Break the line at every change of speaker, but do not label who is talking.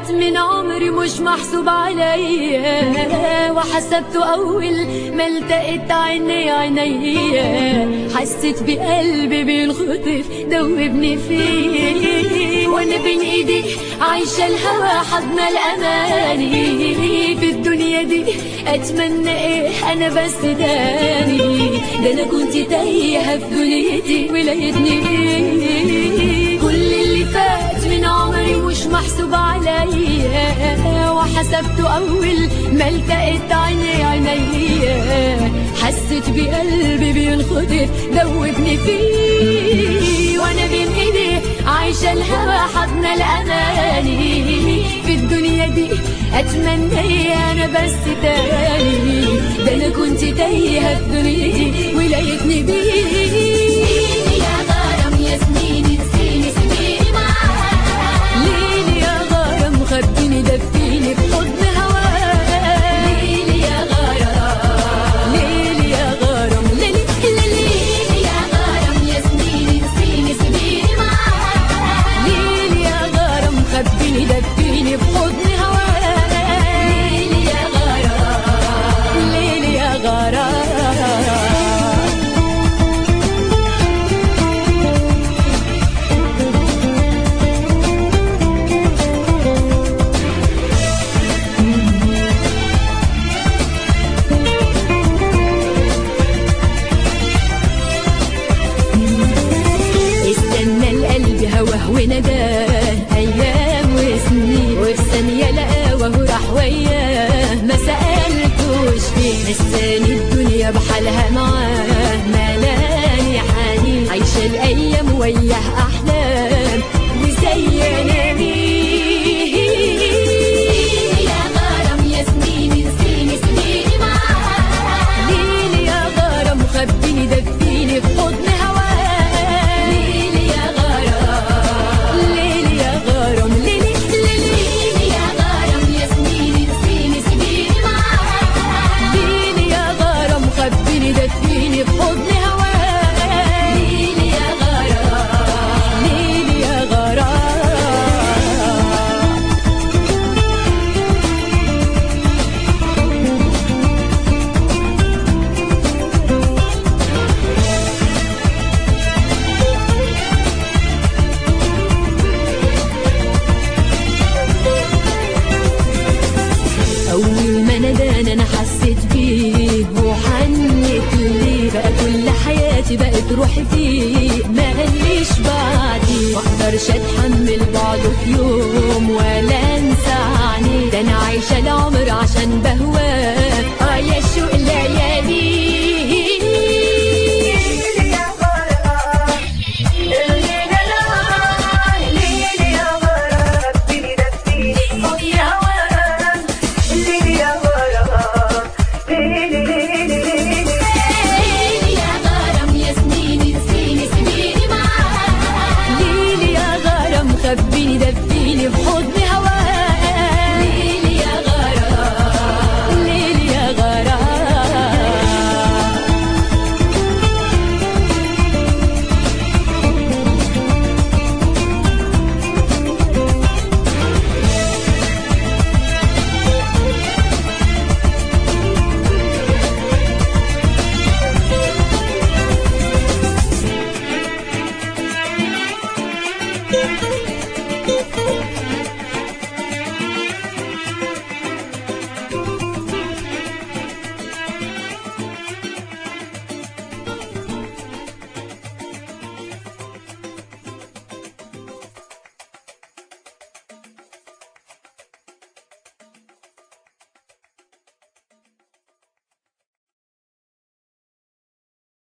فات من عمري مش محسوب عليا وحسبته اول ما التقيت عيني عينيا حسيت بقلبي بينخطف دوبني فيه وانا بين ايدي عايشه الهوى حضن الاماني في الدنيا دي اتمنى ايه انا بس داني ده انا كنت تايهه في دنيتي ولقيتني فيه كل اللي فات من عمري مش محسوب عليا وحسبته اول ما التقيت عيني عينيا حسيت بقلبي بينخطف دوبني فيه وانا بين ايدي عايشه الهوى حضن الاماني في الدنيا دي اتمنى انا بس تاني ده انا كنت تايهه في دنيتي ولقيتني بيه
يا غرام يا سنين نسيني سنيني معاك
ليلي يا غرام خدني دفيني في حضن هواك
ليلي يا غرام
ليلي يا غرام ليلي ليلي
ليلي يا غرام يا سنين نسيني سنيني معاك
ليلي يا غرام خدني دفيني في حضن هواك
ليلي يا غرام
ليلي يا غرام استنى القلب هواه ونداه ايام وسنين وفي ثانيه لقاه وهو راح وياه ما سالتوش فيه نساني الدنيا بحالها معاه ملاني حنين عايشه الايام وياه احلام وزي انا بيه
ليلي يا غرام يا سنين نسيني سنيني معاك
ليلي يا غرام خبيني دفيني في حضن هواك
ليلي يا غرام
ليلي يا غرام ليلي ليلي
ليلي يا غرام يا سنين نسيني سنيني معاك
ليلي يا غرام خبيني دفيني في حضن هواك
ليلي يا غرام
ليلي يا غرام أول ما ندان أنا حسيت بيه وحنيت ليه بقى كل حياتي بقت روحي فيه ماليش بعدي ما اقدرش اتحمل بعضه في يوم ولا انسى عني ده انا عايشه العمر عشان بهواه